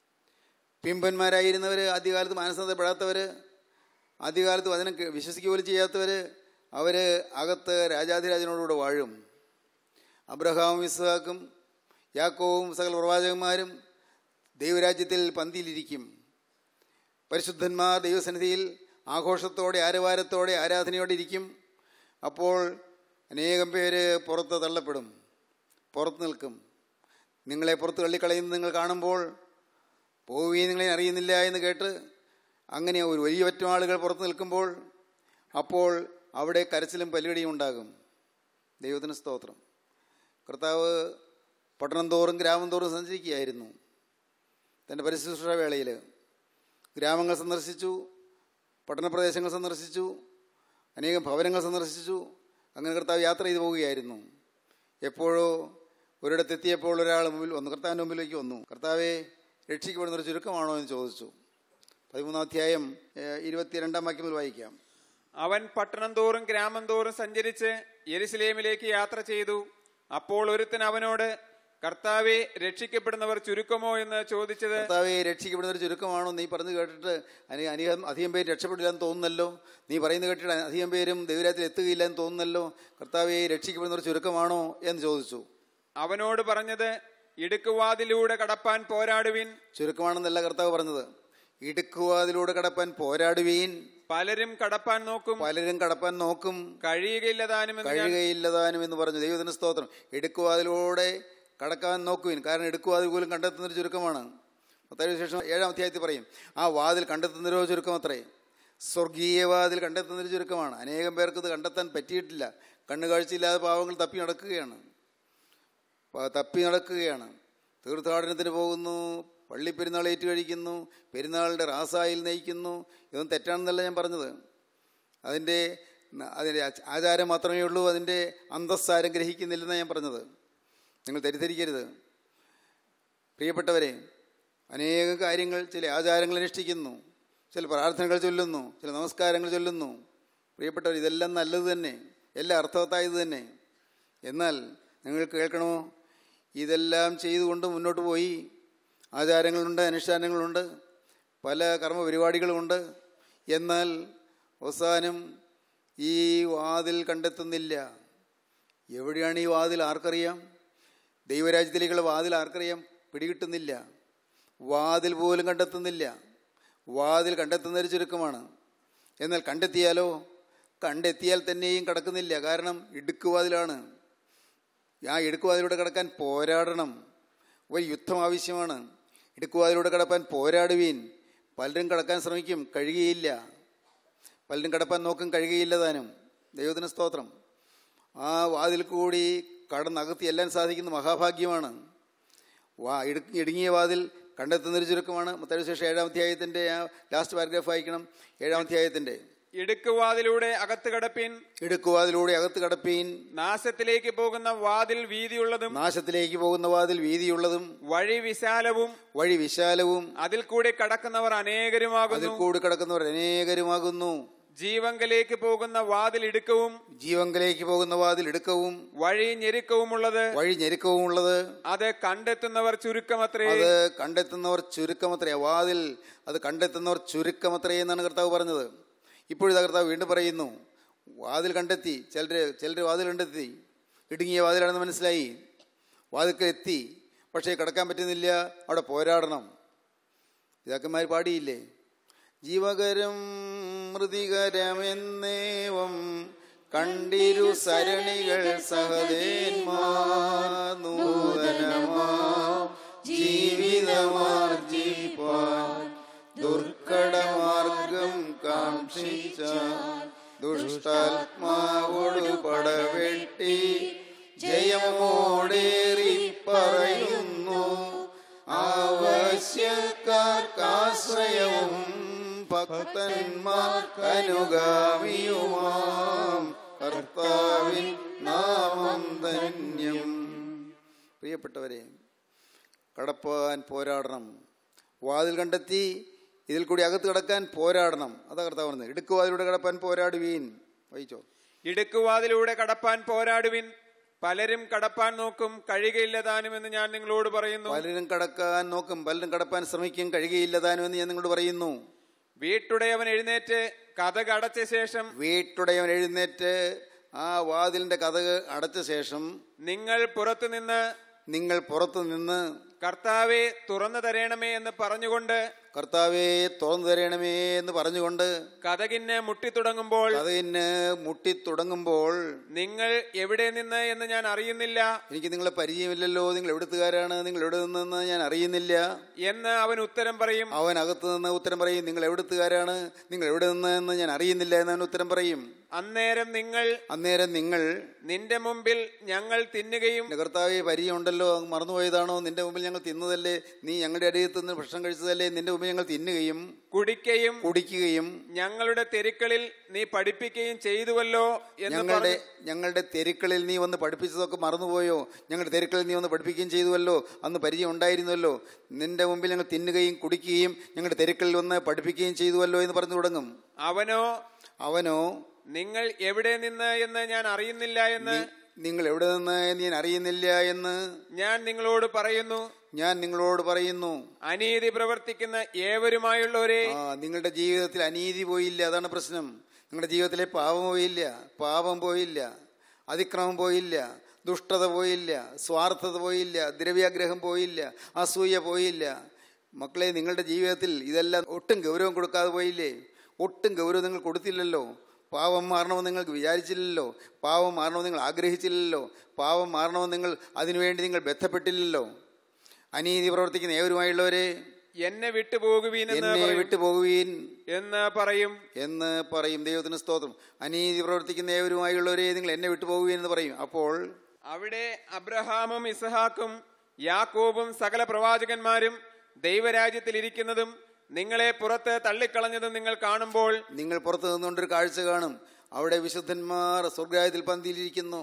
Speaker 4: പിമ്പന്മാരായിരുന്നവർ ആദ്യകാലത്ത് മാനസാന്തരപ്പെടാത്തവർ ആദ്യകാലത്ത് വചനം കേ- വിശ്വസിക്കുക പോലും ചെയ്യാത്തവർ അവർ അകത്ത് രാജാധിരാജനോടുകൂടെ വാഴും അബ്രഹാമും ഇസ്ഹാക്കും യാക്കോവും സകല പ്രവാചകന്മാരും ദൈവരാജ്യത്തിൽ പന്തിയിലിരിക്കും പരിശുദ്ധന്മാർ ദൈവസന്നിധിയിൽ ആഘോഷത്തോടെ ആരവാരത്തോടെ ആരാധനയോടെ ഇരിക്കും അപ്പോൾ അനേകം പേര് പുറത്ത് തള്ളപ്പെടും പുറത്ത് നിൽക്കും നിങ്ങളെ പുറത്ത് തള്ളിക്കളയുന്നത് നിങ്ങൾ കാണുമ്പോൾ പോവുകയും നിങ്ങളെ അറിയുന്നില്ല എന്ന് കേട്ട് അങ്ങനെ ഒരു വലിയ പറ്റം ആളുകൾ പുറത്ത് നിൽക്കുമ്പോൾ അപ്പോൾ അവിടെ കരച്ചിലും പല്ലുകടിയും ഉണ്ടാകും ദൈവത്തിന് സ്തോത്രം കർത്താവ് പട്ടണം തോറും ഗ്രാമം തോറും സഞ്ചരിക്കുകയായിരുന്നു തൻ്റെ പരിശുശ്രൂഷ വേളയിൽ ഗ്രാമങ്ങൾ സന്ദർശിച്ചു പട്ടണപ്രദേശങ്ങൾ സന്ദർശിച്ചു അനേകം ഭവനങ്ങൾ സന്ദർശിച്ചു അങ്ങനെ കർത്താവ് യാത്ര ചെയ്തു പോവുകയായിരുന്നു എപ്പോഴോ ഒരിടത്തെത്തിയപ്പോൾ ഒരാൾ മുമ്പിൽ വന്നു കർത്താവിൻ്റെ മുമ്പിലേക്ക് വന്നു കർത്താവെ രക്ഷിക്കപ്പെടുന്ന ഒരു ചുരുക്കമാണോ എന്ന് ചോദിച്ചു പതിമൂന്നാം അധ്യായം ഏഹ്, ഇരുപത്തിരണ്ടാം വാക്യം മുതൽ വായിക്കാം
Speaker 5: അവൻ പട്ടണം തോറും ഗ്രാമം തോറും സഞ്ചരിച്ച് യെരുസലേമിലേക്ക് യാത്ര ചെയ്തു അപ്പോൾ ഒരുത്തൻ അവനോട് കർത്താവെ രക്ഷിക്കപ്പെടുന്നവർ ചുരുക്കമോ എന്ന് ചോദിച്ചത്
Speaker 4: കർത്താവെ രക്ഷിക്കപ്പെടുന്ന ഒരു ചുരുക്കമാണോ നീ പറഞ്ഞു കേട്ടിട്ട് അനി- അധികം അധികം പേര് രക്ഷപ്പെടില്ല എന്ന് തോന്നുന്നല്ലോ നീ പറയുന്നത് കേട്ടിട്ട് അധികം പേരും ദൈവരാത്തിൽ എത്തുകയില്ല എന്ന് തോന്നുന്നല്ലോ കർത്താവെ രക്ഷിക്കപ്പെടുന്ന ഒരു ചുരുക്കമാണോ എന്ന് ചോദിച്ചു
Speaker 5: അവനോട് പറഞ്ഞത് ഇടുക്കുവാതിലൂടെ കടപ്പാൻ പോരാടുവിൻ
Speaker 4: ചുരുക്കമാണെന്നല്ല കർത്താവ് പറഞ്ഞത് ഇടുക്കുവാതിലൂടെ കടപ്പാൻ പോരാടുവീൻ
Speaker 5: പലരും കടപ്പാൻ നോക്കും
Speaker 4: പലരും കടപ്പാൻ നോക്കും
Speaker 5: കഴിയുകയില്ല താനുമെന്ന് ഞാൻ
Speaker 4: കഴിയുകയില്ലതാനും എന്ന് പറഞ്ഞു ദൈവത്തിന് സ്തോത്രം എടുക്കുവാതിലൂടെ കടക്കാൻ നോക്കുവിൻ കാരണം എടുക്കുവാതിൽ പോലും കണ്ടെത്തുന്നൊരു ചുരുക്കമാണ് മത്തായി വിശേഷം ഏഴാം അധ്യായത്തിൽ പറയും ആ വാതിൽ കണ്ടെത്തുന്നൊരു ചുരുക്കം അത്രേ സ്വർഗീയ വാതിൽ കണ്ടെത്തുന്നൊരു ചുരുക്കമാണ് അനേകം പേർക്ക് ഇത് കണ്ടെത്താൻ പറ്റിയിട്ടില്ല കണ്ണുകാഴ്ചയില്ലാതെ പാവങ്ങൾ തപ്പി നടക്കുകയാണ് പ- തപ്പി നടക്കുകയാണ് തീർത്ഥാടനത്തിന് പോകുന്നു പള്ളി പെരുന്നാൾ ഏറ്റു കഴിക്കുന്നു പെരുന്നാളിൻ്റെ റാസായിൽ നയിക്കുന്നു ഇതൊന്നും തെറ്റാണെന്നല്ല ഞാൻ പറഞ്ഞത് അതിൻ്റെ ന- അതിൻ്റെ ആച- ആചാരം മാത്രമേ ഉള്ളൂ അതിൻ്റെ അന്തസ്സാരം ഗ്രഹിക്കുന്നില്ലെന്നാണ് ഞാൻ പറഞ്ഞത് നിങ്ങൾ തെറ്റിദ്ധരിക്കരുത് പ്രിയപ്പെട്ടവരെ അനേകം കാര്യങ്ങൾ ചില ആചാരങ്ങൾ അനുഷ്ഠിക്കുന്നു ചില പ്രാർത്ഥനകൾ ചൊല്ലുന്നു ചില നമസ്കാരങ്ങൾ ചൊല്ലുന്നു പ്രിയപ്പെട്ടവർ ഇതെല്ലാം നല്ലത് തന്നെ എല്ലാം അർത്ഥവത്തായത് തന്നെ എന്നാൽ നിങ്ങൾ കേൾക്കണമോ ഇതെല്ലാം ചെയ്തുകൊണ്ട് മുന്നോട്ട് പോയി ആചാരങ്ങളുണ്ട് അനുഷ്ഠാനങ്ങളുണ്ട് പല കർമ്മ പരിപാടികളുമുണ്ട് എന്നാൽ അവസാനം ഈ വാതിൽ കണ്ടെത്തുന്നില്ല എവിടെയാണ് ഈ വാതിൽ ആർക്കറിയാം ദൈവരാജ്യത്തിലേക്കുള്ള വാതിൽ ആർക്കറിയാം പിടികിട്ടുന്നില്ല വാതിൽ പോലും കണ്ടെത്തുന്നില്ല വാതിൽ കണ്ടെത്തുന്നൊരു ചുരുക്കമാണ് എന്നാൽ കണ്ടെത്തിയാലോ കണ്ടെത്തിയാൽ തന്നെയും കടക്കുന്നില്ല കാരണം ഇടുക്കുവാതിലാണ് ആ ഇടുക്കുവാതിലൂടെ കടക്കാൻ പോരാടണം ഒരു യുദ്ധം ആവശ്യമാണ് ഇടുക്കുവാതിലൂടെ കടപ്പാൻ പോരാടുവീൻ പലരും കടക്കാൻ ശ്രമിക്കും കഴിയുകയില്ല പലരും കടപ്പാൻ നോക്കും കഴിയുകയില്ല താനും ദൈവത്തിന് സ്തോത്രം ആ വാതിൽ കൂടി കടന്നകത്തി എല്ലാം സാധിക്കുന്ന മഹാഭാഗ്യമാണ് വാ ഇടു ഇടുങ്ങിയ വാതിൽ കണ്ടെത്തുന്നൊരു ചുരുക്കമാണ് മത്തായി ശേഷം ഏഴാം അധ്യായത്തിൻ്റെ ആ ലാസ്റ്റ് പാരഗ്രാഫ് വായിക്കണം ഏഴാം അധ്യായത്തിൻ്റെ
Speaker 5: ഇടുക്കുവാതിലൂടെ അകത്ത് കടപ്പിൻ
Speaker 4: ഇടുക്കുവാതിലൂടെ അകത്ത് കടപ്പീൻ
Speaker 5: നാശത്തിലേക്ക് പോകുന്ന വാതിൽ വീതിയുള്ളതും
Speaker 4: നാശത്തിലേക്ക് പോകുന്ന വാതിൽ വീതിയുള്ളതും
Speaker 5: വഴി വിശാലവും
Speaker 4: വഴി വിശാലവും
Speaker 5: അതിൽ കൂടി കടക്കുന്നവർ
Speaker 4: അതിൽ
Speaker 5: അനേകരുമാകുന്നു
Speaker 4: കൂടി കിടക്കുന്നവർ അനേകരുമാകുന്നു
Speaker 5: ജീവങ്കലേക്ക് പോകുന്ന വാതിൽ ഇടുക്കവും
Speaker 4: ജീവങ്കലേക്ക് പോകുന്ന വാതിൽ ഇടുക്കവും
Speaker 5: വഴി ഞെരുക്കവുമുള്ളത്
Speaker 4: വഴി ഞെരുക്കവും ഉള്ളത്
Speaker 5: അത് കണ്ടെത്തുന്നവർ ചുരുക്കമത്രേ
Speaker 4: അത് കണ്ടെത്തുന്നവർ ചുരുക്കമത്രേ വാതിൽ അത് കണ്ടെത്തുന്നവർ ചുരുക്കമത്രേ എന്നാണ് കർത്താവ് പറഞ്ഞത് ഇപ്പോഴിതാ കർത്താവ് വീണ്ടും പറയുന്നു വാതിൽ കണ്ടെത്തി ചിലർ ചിലർ വാതിൽ കണ്ടെത്തി ഇടുങ്ങിയ വാതിലാണെന്ന് മനസ്സിലായി വാതിൽക്കൽ എത്തി പക്ഷേ കിടക്കാൻ പറ്റുന്നില്ല അവിടെ പോരാടണം പിതാക്കന്മാർ പാടിയില്ലേ ജീവകരം മൃതികരമെന്നേവം കണ്ടിരു സരണികൾ സഹദേന്മാർ നൂതനമാ ജീവിതമാർജിപ്പാൻ ദുർഘടമാർഗം കാക്ഷിച്ച ദുഷ്ടാത്മാവോട് പടവെട്ടി ജയമോടേറി പറയുന്നു ആവശ്യക്കാർക്കാശ്രയവും ഭക്തന്മാർക്കനുഗാമിയുമാം കർത്താവിൻ നാമം ധന്യം പ്രിയപ്പെട്ടവരെ കടപ്പാൻ പോരാടണം വാതിൽ കണ്ടെത്തി ഇതിൽ കൂടി അകത്ത് കിടക്കാൻ പോരാടണം അതാ കർത്താവ് പറഞ്ഞത് ഇടുക്കുവാതിലൂടെ കിടപ്പാൻ പോരാടുവീൻ വായിച്ചോ
Speaker 5: ഇടുക്കുവാതിലൂടെ കടപ്പാൻ പോരാടുവിൻ പലരും കടപ്പാൻ നോക്കും കഴിയുകയില്ല താനുമെന്ന് ഞാൻ നിങ്ങളോട് പറയുന്നു
Speaker 4: പലരും കടക്കാൻ നോക്കും പലരും കടപ്പാൻ ശ്രമിക്കും കഴിയുകയില്ല താനുമെന്ന് ഞാൻ നിങ്ങളോട് പറയുന്നു
Speaker 5: വീട്ടുടയവൻ എഴുന്നേറ്റ് കഥക് അടച്ച ശേഷം
Speaker 4: വീട്ടുടയവൻ എഴുന്നേറ്റ് ആ വാതിലിന്റെ കഥക് അടച്ച ശേഷം
Speaker 5: നിങ്ങൾ പുറത്തുനിന്ന്
Speaker 4: നിങ്ങൾ പുറത്തു നിന്ന്
Speaker 5: കർത്താവെ തുറന്നു തരണമേ എന്ന് പറഞ്ഞുകൊണ്ട്
Speaker 4: കർത്താവേ തുറന്നു തരണമേ എന്ന് പറഞ്ഞുകൊണ്ട്
Speaker 5: കഥകിന് മുട്ടിത്തുടങ്ങുമ്പോൾ
Speaker 4: കഥകിന് മുട്ടി തുടങ്ങുമ്പോൾ
Speaker 5: നിങ്ങൾ എവിടെ നിന്ന് എന്ന് ഞാൻ അറിയുന്നില്ല
Speaker 4: എനിക്ക് നിങ്ങളെ പരിചയമില്ലല്ലോ നിങ്ങൾ എവിടുത്തുകാരാണ് നിങ്ങൾ എവിടെ നിന്നെന്ന് ഞാൻ അറിയുന്നില്ല
Speaker 5: എന്ന് അവൻ ഉത്തരം പറയും
Speaker 4: അവൻ അകത്ത് നിന്ന് ഉത്തരം പറയും നിങ്ങൾ എവിടുത്തുകാരാണ് നിങ്ങൾ എവിടെ നിന്ന് എന്ന് ഞാൻ അറിയുന്നില്ല എന്ന് അവൻ ഉത്തരം പറയും
Speaker 5: അന്നേരം നിങ്ങൾ
Speaker 4: അന്നേരം നിങ്ങൾ
Speaker 5: നിന്റെ മുമ്പിൽ ഞങ്ങൾ തിന്നുകയും
Speaker 4: എൻ്റെ കർത്താവെ പരിചയമുണ്ടല്ലോ അങ്ങ് മറന്നുപോയതാണോ നിന്റെ മുമ്പിൽ ഞങ്ങൾ തിന്നതല്ലേ നീ ഞങ്ങളുടെ അടിയിൽ നിന്ന് ഭക്ഷണം കഴിച്ചതല്ലേ നിന്റെ മുമ്പിൽ ഞങ്ങൾ തിന്നുകയും
Speaker 5: കുടിക്കുകയും
Speaker 4: കുടിക്കുകയും
Speaker 5: ഞങ്ങളുടെ തെരുക്കളിൽ നീ പഠിപ്പിക്കുകയും ചെയ്തുവല്ലോ എന്ന്
Speaker 4: ഞങ്ങളുടെ
Speaker 5: പറഞ്ഞു
Speaker 4: ഞങ്ങളുടെ തെരുക്കളിൽ നീ വന്ന് പഠിപ്പിച്ചതൊക്കെ മറന്നുപോയോ ഞങ്ങളുടെ തെരുക്കളിൽ നീ വന്ന് പഠിപ്പിക്കുകയും ചെയ്തുവല്ലോ അന്ന് പരിചയം ഉണ്ടായിരുന്നല്ലോ നിന്റെ മുമ്പിൽ ഞങ്ങൾ തിന്നുകയും കുടിക്കുകയും ഞങ്ങളുടെ തെരുക്കളിൽ വന്ന് പഠിപ്പിക്കുകയും ചെയ്തുവല്ലോ എന്ന് പറഞ്ഞു തുടങ്ങും
Speaker 5: അവനോ
Speaker 4: അവനോ
Speaker 5: നിങ്ങൾ എവിടെ നിന്ന് എന്ന് ഞാൻ അറിയുന്നില്ല എന്ന്
Speaker 4: "നീ- നിങ്ങൾ എവിടെ നിന്ന് എന്ന് ഞാൻ അറിയുന്നില്ല എന്ന്
Speaker 5: ഞാൻ നിങ്ങളോട് പറയുന്നു
Speaker 4: ഞാൻ നിങ്ങളോട് പറയുന്നു
Speaker 5: അനീതി പ്രവർത്തിക്കുന്ന ഏവരുമായുള്ളവരെ
Speaker 4: ആ നിങ്ങളുടെ ജീവിതത്തിൽ അനീതി പോയില്ല അതാണ് പ്രശ്നം നിങ്ങളുടെ ജീവിതത്തിലെ പാപം പോയില്ല പാപം പോയില്ല അതിക്രമം പോയില്ല ദുഷ്ടത പോയില്ല സ്വാർത്ഥത പോയില്ല ദ്രവ്യാഗ്രഹം പോയില്ല അസൂയ പോയില്ല മക്കളെ നിങ്ങളുടെ ജീവിതത്തിൽ ഇതെല്ലാം ഒട്ടും ഗൗരവം കൊടുക്കാതെ പോയില്ലേ ഒട്ടും ഗൗരവം നിങ്ങൾ കൊടുത്തില്ലല്ലോ പാവം മാറണമെന്ന് നിങ്ങൾക്ക് വിചാരിച്ചില്ലല്ലോ പാവം മാറണമെന്ന് നിങ്ങൾ ആഗ്രഹിച്ചില്ലല്ലോ പാവം മാറണമെന്ന് നിങ്ങൾ അതിനുവേണ്ടി നിങ്ങൾ ബന്ധപ്പെട്ടില്ലല്ലോ അനീതി പ്രവർത്തിക്കുന്ന ഏവരുമായുള്ളവരെ
Speaker 5: എന്നെ വിട്ടുപോകുവീൻ എന്ന്
Speaker 4: എന്നെ
Speaker 5: പറയും.
Speaker 4: വിട്ടുപോകുവീൻ
Speaker 5: എന്ന് പറയും
Speaker 4: എന്ന് പറയും ദൈവത്തിന് സ്തോത്രം അനീതി പ്രവർത്തിക്കുന്ന ഏവരുമായുള്ളവരെ നിങ്ങൾ എന്നെ വിട്ടുപോകുവീൻ എന്ന് പറയും അപ്പോൾ
Speaker 5: അവിടെ അബ്രഹാമും ഇസഹാക്കും യാക്കോബും സകല പ്രവാചകന്മാരും ദൈവരാജ്യത്തിൽ ഇരിക്കുന്നതും നിങ്ങളെ പുറത്ത് തള്ളിക്കളഞ്ഞതും നിങ്ങൾ കാണുമ്പോൾ
Speaker 4: നിങ്ങൾ പുറത്തു നിന്നുകൊണ്ടൊരു കാഴ്ച കാണും അവിടെ വിശുദ്ധന്മാർ സ്വർഗരാജ്യത്തിൽ പന്തിയിലിരിക്കുന്നു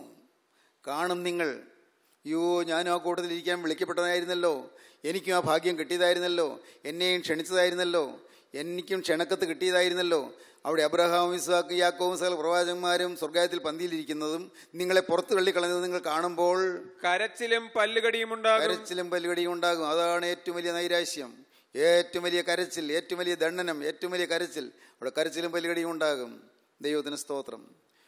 Speaker 4: കാണും നിങ്ങൾ യോ ഞാനും ആ കൂട്ടത്തിൽ ഇരിക്കാൻ വിളിക്കപ്പെട്ടതായിരുന്നല്ലോ എനിക്കും ആ ഭാഗ്യം കിട്ടിയതായിരുന്നല്ലോ എന്നെയും ക്ഷണിച്ചതായിരുന്നല്ലോ എനിക്കും ക്ഷണക്കത്ത് കിട്ടിയതായിരുന്നല്ലോ അവിടെ അബ്രഹാം ഇസ്ഹാക്ക് യാക്കോവും സകല പ്രവാചകന്മാരും സ്വർഗായത്തിൽ പന്തിയിലിരിക്കുന്നതും നിങ്ങളെ പുറത്ത് തള്ളിക്കളഞ്ഞത് നിങ്ങൾ കാണുമ്പോൾ
Speaker 5: കരച്ചിലും പല്ലുകടിയും ഉണ്ടാകും
Speaker 4: കരച്ചിലും പല്ലുകടിയും ഉണ്ടാകും അതാണ് ഏറ്റവും വലിയ നൈരാശ്യം ഏറ്റവും വലിയ കരച്ചിൽ ഏറ്റവും വലിയ ദണ്ഡനം ഏറ്റവും വലിയ കരച്ചിൽ അവിടെ കരച്ചിലും പല്ലുകടിയും ഉണ്ടാകും ദൈവത്തിന് സ്തോത്രം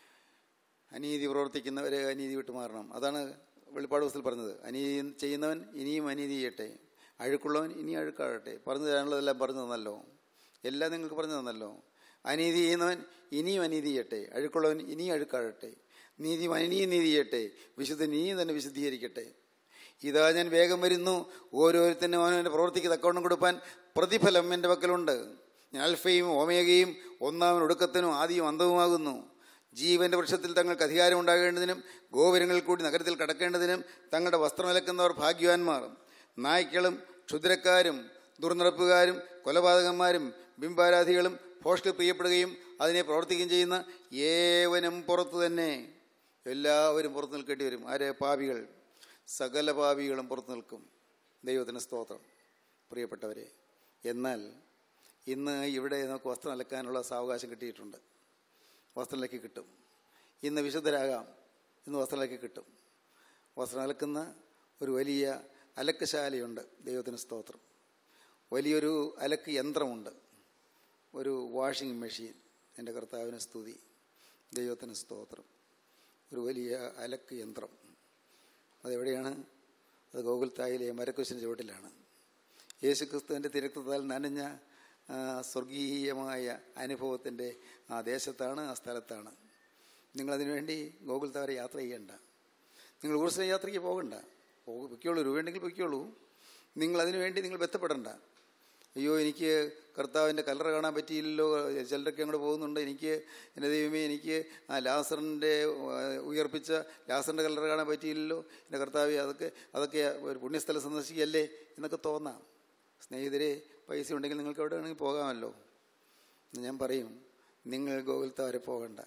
Speaker 4: അനീതി പ്രവർത്തിക്കുന്നവരെ അനീതി വിട്ടു മാറണം അതാണ് വെളിപ്പാട് ദിവസത്തിൽ പറഞ്ഞത് അനീതി ചെയ്യുന്നവൻ ഇനിയും അനീതി ചെയ്യട്ടെ അഴുക്കുള്ളവൻ ഇനി അഴുക്കാകട്ടെ പറഞ്ഞു തരാനുള്ളതെല്ലാം പറഞ്ഞു തന്നല്ലോ എല്ലാം നിങ്ങൾക്ക് പറഞ്ഞു തന്നല്ലോ അനീതി ചെയ്യുന്നവൻ ഇനിയും അനീതി ചെയ്യട്ടെ അഴുക്കുള്ളവൻ ഇനിയും അഴുക്കാകട്ടെ നീതിമാൻ ഇനിയും നീതി ചെയ്യട്ടെ വിശുദ്ധൻ ഇനിയും തന്നെ വിശുദ്ധീകരിക്കട്ടെ ഇതാ ഞാൻ വേഗം വരുന്നു ഓരോരുത്തരും അവനവൻ്റെ പ്രവൃത്തിക്ക് തക്കവണ്ണം കൊടുപ്പാൻ പ്രതിഫലം എൻ്റെ പക്കലുണ്ട് ഞാൻ അൽഫയും ഓമേഗയും ഒന്നാമൻ ഒടുക്കത്തിനും ആദ്യം അന്തവുമാകുന്നു ജീവന്റെ വൃക്ഷത്തിൽ തങ്ങൾക്ക് അധികാരം ഉണ്ടാകേണ്ടതിനും ഗോപുരങ്ങളിൽ കൂടി നഗരത്തിൽ കടക്കേണ്ടതിനും തങ്ങളുടെ വസ്ത്രം അലക്കുന്നവർ ഭാഗ്യവാന്മാർ നായ്ക്കളും ക്ഷുദ്രക്കാരും ദുർനടപ്പുകാരും കൊലപാതകന്മാരും ബിംബാരാധികളും ഭോഷ്കിൽ പ്രിയപ്പെടുകയും അതിനെ പ്രവർത്തിക്കുകയും ചെയ്യുന്ന ഏവനും പുറത്തു തന്നെ എല്ലാവരും പുറത്തു നിൽക്കേണ്ടി വരും ആരെ പാപികൾ സകല പാപികളും പുറത്തു നിൽക്കും ദൈവത്തിന് സ്തോത്രം പ്രിയപ്പെട്ടവരെ എന്നാൽ ഇന്ന് ഇവിടെ നമുക്ക് വസ്ത്രം അലക്കാനുള്ള സാവകാശം കിട്ടിയിട്ടുണ്ട് വസ്ത്രം അലക്കി കിട്ടും ഇന്ന് വിശുദ്ധരാകാം ഇന്ന് വസ്ത്രം അലക്കി കിട്ടും വസ്ത്രം അലക്കുന്ന ഒരു വലിയ അലക്കശാലയുണ്ട് ദൈവത്തിന് സ്തോത്രം വലിയൊരു അലക്ക് യന്ത്രമുണ്ട് ഒരു വാഷിംഗ് മെഷീൻ എൻ്റെ കർത്താവിന് സ്തുതി ദൈവത്തിന് സ്തോത്രം ഒരു വലിയ അലക്ക് യന്ത്രം അതെവിടെയാണ് അത് ഗോകുൽത്തായിലെ മരക്കുശിന് ചുവട്ടിലാണ് യേശു ക്രിസ്തുവിൻ്റെ തിരക്തത്താൽ നനഞ്ഞ ആ, സ്വർഗീയമായ അനുഭവത്തിൻ്റെ ആ ദേശത്താണ് ആ സ്ഥലത്താണ് നിങ്ങളതിനു വേണ്ടി ഗോകുൽത്ത വരെ യാത്ര ചെയ്യണ്ട നിങ്ങൾ ഊർസ്സ യാത്രയ്ക്ക് പോകണ്ട പോ- പൊയ്ക്കോളൂ രൂപയുണ്ടെങ്കിൽ പൊയ്ക്കോളൂ നിങ്ങൾ അതിനു വേണ്ടി നിങ്ങൾ ബന്ധപ്പെടണ്ട അയ്യോ എനിക്ക് കർത്താവിൻ്റെ കല്ലറ കാണാൻ പറ്റിയില്ലല്ലോ ചിലരൊക്കെ അങ്ങോട്ട് പോകുന്നുണ്ട് എനിക്ക് എൻ്റെ ദൈവമേ എനിക്ക് ആ ലാസറിൻ്റെ ഉയർപ്പിച്ച ലാസറിൻ്റെ കല്ലറ കാണാൻ പറ്റിയില്ലല്ലോ എൻ്റെ കർത്താവെ അതൊക്കെ അതൊക്കെ ഒരു പുണ്യസ്ഥലം സന്ദർശിക്കല്ലേ എന്നൊക്കെ തോന്നാം സ്നേഹിതരെ പൈസ ഉണ്ടെങ്കിൽ നിങ്ങൾക്ക് എവിടെ വേണമെങ്കിൽ പോകാമല്ലോ എന്ന് ഞാൻ പറയും നിങ്ങൾ ഗോകുൽത്ത വരെ പോകണ്ട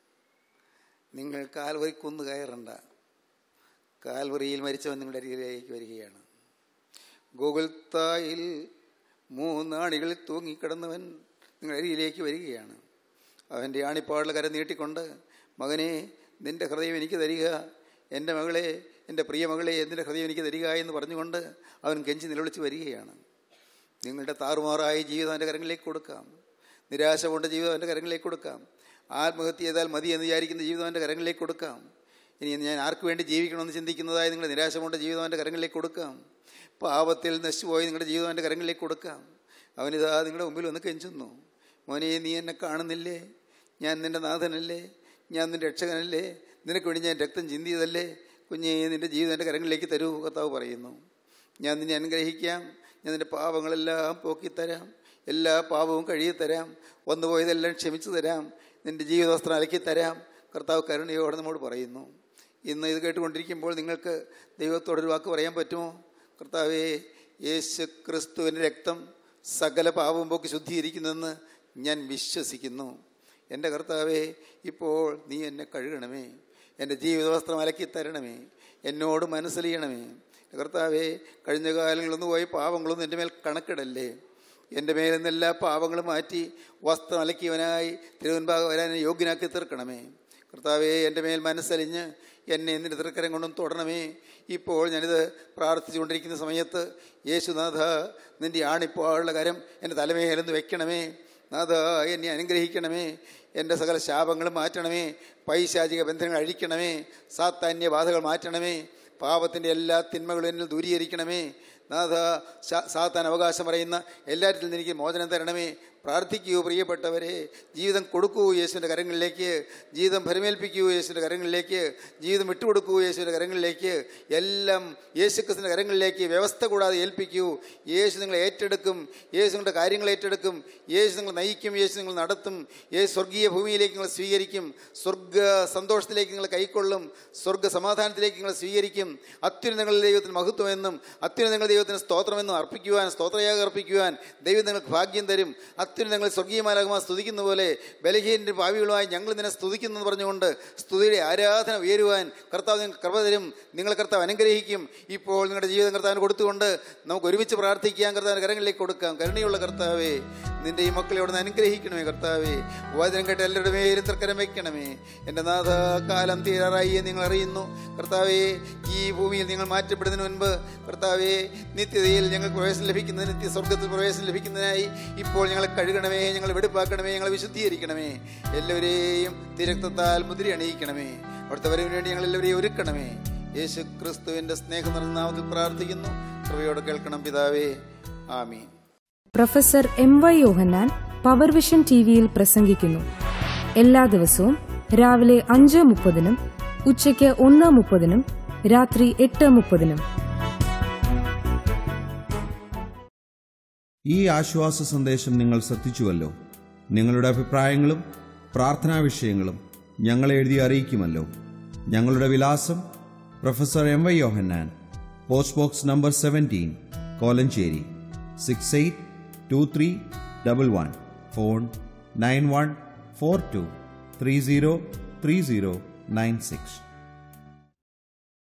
Speaker 4: നിങ്ങൾ കാൽവരി കുന്ന് കയറണ്ട കാൽവറിയിൽ മരിച്ചവൻ നിങ്ങളുടെ അരികിലേക്ക് വരികയാണ് ഗോകുൽത്തായിൽ മൂന്നാണികളിൽ തൂങ്ങിക്കിടന്നവൻ നിങ്ങളുടെ അരികിലേക്ക് വരികയാണ് അവൻ്റെ ആണിപ്പാടുള്ള കര നീട്ടിക്കൊണ്ട് മകനെ നിന്റെ ഹൃദയം എനിക്ക് തരിക എൻ്റെ മകളെ എൻ്റെ പ്രിയ മകളെ നിന്റെ ഹൃദയം എനിക്ക് തരിക എന്ന് പറഞ്ഞുകൊണ്ട് അവൻ കെഞ്ചി നിലവിളിച്ച് വരികയാണ് നിങ്ങളുടെ താറുമാറായ ജീവിതം എൻ്റെ കരങ്ങളിലേക്ക് കൊടുക്കാം നിരാശ കൊണ്ട് ജീവിതം എൻ്റെ കരങ്ങളിലേക്ക് കൊടുക്കാം ആത്മഹത്യ ചെയ്താൽ മതി എന്ന് വിചാരിക്കുന്ന ജീവിതം എൻ്റെ കരങ്ങളിലേക്ക് കൊടുക്കാം ഇനി ഞാൻ ആർക്ക് വേണ്ടി ജീവിക്കണമെന്ന് ചിന്തിക്കുന്നതായ നിങ്ങളുടെ നിരാശ കൊണ്ട് ജീവിതം എൻ്റെ കരങ്ങളിലേക്ക് കൊടുക്കാം പാപത്തിൽ നശിച്ചുപോയി നിങ്ങളുടെ ജീവിതം എൻ്റെ കരങ്ങളിലേക്ക് കൊടുക്കാം അവനിതാ നിങ്ങളുടെ മുമ്പിൽ വന്ന് കെഞ്ചുന്നു മോനെ നീ എന്നെ കാണുന്നില്ലേ ഞാൻ നിന്റെ നാഥനല്ലേ ഞാൻ നിന്റെ രക്ഷകനല്ലേ നിനക്ക് വേണ്ടി ഞാൻ രക്തം ചിന്തിയതല്ലേ കുഞ്ഞേ നിന്റെ ജീവിതം എൻ്റെ കരങ്ങളിലേക്ക് തരൂ കർത്താവ് പറയുന്നു ഞാൻ നിന്നെ അനുഗ്രഹിക്കാം ഞാൻ നിന്റെ പാപങ്ങളെല്ലാം പോക്കിത്തരാം എല്ലാ പാപവും കഴുകിത്തരാം വന്നുപോയതെല്ലാം ക്ഷമിച്ചു തരാം നിന്റെ ജീവിതവസ്ത്രം അലക്കി തരാം കർത്താവ് കരുണയോടെ നമ്മോട് പറയുന്നു ഇന്ന് ഇത് കേട്ടുകൊണ്ടിരിക്കുമ്പോൾ നിങ്ങൾക്ക് ദൈവത്തോടൊരു വാക്ക് പറയാൻ പറ്റുമോ കർത്താവേ യേശു ക്രിസ്തുവിൻ്റെ രക്തം സകല പാപവും പോക്കി ശുദ്ധീകരിക്കുന്നെന്ന് ഞാൻ വിശ്വസിക്കുന്നു എൻ്റെ കർത്താവേ ഇപ്പോൾ നീ എന്നെ കഴുകണമേ എൻ്റെ ജീവിതവസ്ത്രം അലക്കി തരണമേ എന്നോട് മനസ്സിലിയണമേ കർത്താവേ കഴിഞ്ഞ കാലങ്ങളൊന്നും പോയി പാപങ്ങളൊന്നും എൻ്റെ മേൽ കണക്കിടല്ലേ എൻ്റെ മേലിൽ നിന്ന് എല്ലാ പാപങ്ങളും മാറ്റി വസ്ത്രം അലക്കിയവനായി തിരുവൻപാകം വരാൻ എന്നെ യോഗ്യനാക്കി തീർക്കണമേ കർത്താവേ എൻ്റെ മേൽ മനസ്സലിഞ്ഞ് എന്നെ നിന്റെ തൃക്കരം കൊണ്ടും തൊടണമേ ഇപ്പോൾ ഞാനിത് പ്രാർത്ഥിച്ചുകൊണ്ടിരിക്കുന്ന സമയത്ത് യേശുനാഥ നിന്റെ ആണിപ്പോഴുള്ള കരം എൻ്റെ തലമേലെന്ന് വെക്കണമേ നാഥ എന്നെ അനുഗ്രഹിക്കണമേ എൻ്റെ സകല ശാപങ്ങളും മാറ്റണമേ പൈശാചിക ബന്ധങ്ങൾ അഴിക്കണമേ സാത്താന്യ ബാധകൾ മാറ്റണമേ പാപത്തിൻ്റെ എല്ലാ തിന്മകളും എന്നിൽ ദൂരീകരിക്കണമേ നാഥ സാ- സാത്താൻ അവകാശം പറയുന്ന എല്ലാറ്റിൽ നിന്ന് എനിക്ക് മോചനം തരണമേ പ്രാർത്ഥിക്കൂ പ്രിയപ്പെട്ടവരെ ജീവിതം കൊടുക്കൂ യേശുവിൻ്റെ കരങ്ങളിലേക്ക് ജീവിതം ഭരമേൽപ്പിക്കൂ യേശുവിൻ്റെ കരങ്ങളിലേക്ക് ജീവിതം വിട്ടുകൊടുക്കൂ യേശുവിൻ്റെ കരങ്ങളിലേക്ക് എല്ലാം യേശുക്രിസ്തുവിൻ്റെ കരങ്ങളിലേക്ക് വ്യവസ്ഥ കൂടാതെ ഏൽപ്പിക്കൂ യേശു നിങ്ങളെ ഏറ്റെടുക്കും യേശു നിങ്ങളുടെ കാര്യങ്ങൾ ഏറ്റെടുക്കും യേശു നിങ്ങൾ നയിക്കും യേശു നിങ്ങൾ നടത്തും യേശു സ്വർഗീയ ഭൂമിയിലേക്ക് നിങ്ങൾ സ്വീകരിക്കും സ്വർഗ സന്തോഷത്തിലേക്ക് നിങ്ങൾ കൈക്കൊള്ളും സ്വർഗ സമാധാനത്തിലേക്ക് നിങ്ങൾ സ്വീകരിക്കും അത്യുന്നതങ്ങളിൽ ദൈവത്തിന് മഹത്വമെന്നും അത്യുന്നതങ്ങൾ ദൈവത്തിന് സ്തോത്രമെന്നും അർപ്പിക്കുവാൻ സ്തോത്രയാഗം അർപ്പിക്കുവാൻ ദൈവം നിങ്ങൾക്ക് ഭാഗ്യം തരും അത്യുന്നതങ്ങൾ സ്വർഗീയമാലാകുമാ സ്തുതിക്കുന്ന പോലെ ബലഹീനന്റെ ഭാവികളുമായി ഞങ്ങൾ നിന്നെ സ്തുതിക്കുന്നു എന്ന് പറഞ്ഞുകൊണ്ട് സ്തുതിയുടെ ആരാധന ഉയരുവാൻ കർത്താവ് നിങ്ങൾക്ക് കൃപ തരും നിങ്ങളെ കർത്താവ് അനുഗ്രഹിക്കും ഇപ്പോൾ നിങ്ങളുടെ ജീവിതം കർത്താവിന് കൊടുത്തുകൊണ്ട് നമുക്ക് ഒരുമിച്ച് പ്രാർത്ഥിക്കാം കർത്താവിന് കരങ്ങളിലേക്ക് കൊടുക്കാം കരുണയുള്ള കർത്താവേ നിന്റെ ഈ മക്കളെ അവിടെ നിന്ന് അനുഗ്രഹിക്കണമേ കർത്താവേ വചനം കേട്ട് എല്ലാവരുടെ പേരും തർക്കരം വെക്കണമേ എൻ്റെ നാഥ കാലം തീരാറായി എന്ന് നിങ്ങൾ അറിയുന്നു കർത്താവേ ഈ ഭൂമിയിൽ നിങ്ങൾ മാറ്റപ്പെടുന്നതിന് മുൻപ് കർത്താവേ നിത്യതയിൽ ഞങ്ങൾക്ക് പ്രവേശനം ലഭിക്കുന്നതിന് നിത്യ സ്വർഗത്തിൽ പ്രവേശനം ലഭിക്കുന്നതിനായി ഇപ്പോൾ ഞങ്ങളെ കഴുകണമേ ഞങ്ങളെ വെടുപ്പാക്കണമേ ഞങ്ങളെ വിശുദ്ധീകരിക്കണമേ എല്ലാവരെയും തിരക്തത്താൽ മുദ്ര അണിയിക്കണമേ അവിടുത്തെ വരവിന് വേണ്ടി ഞങ്ങൾ എല്ലാവരെയും ഒരുക്കണമേ യേശു ക്രിസ്തുവിൻ്റെ സ്നേഹം നിറഞ്ഞ നാമത്തിൽ പ്രാർത്ഥിക്കുന്നു കൃപയോടെ കേൾക്കണം പിതാവേ ആമീൻ
Speaker 1: professor M Y Yohannan power vision T വിയിൽ പ്രസംഗിക്കുന്നു എല്ലാ ദിവസവും രാവിലെ അഞ്ച് മുപ്പതിനും ഉച്ചയ്ക്ക് ഒന്ന് മുപ്പതിനും രാത്രി എട്ട് മുപ്പതിനും
Speaker 6: ഈ ആശ്വാസ സന്ദേശം നിങ്ങൾ ശ്രദ്ധിച്ചുവല്ലോ നിങ്ങളുടെ അഭിപ്രായങ്ങളും പ്രാർത്ഥനാ വിഷയങ്ങളും ഞങ്ങളെ എഴുതി അറിയിക്കുമല്ലോ ഞങ്ങളുടെ വിലാസം professor M Y Yohannan post box number seventeen Kolenchery six eight two three double one phone nine one four two three zero three zero nine six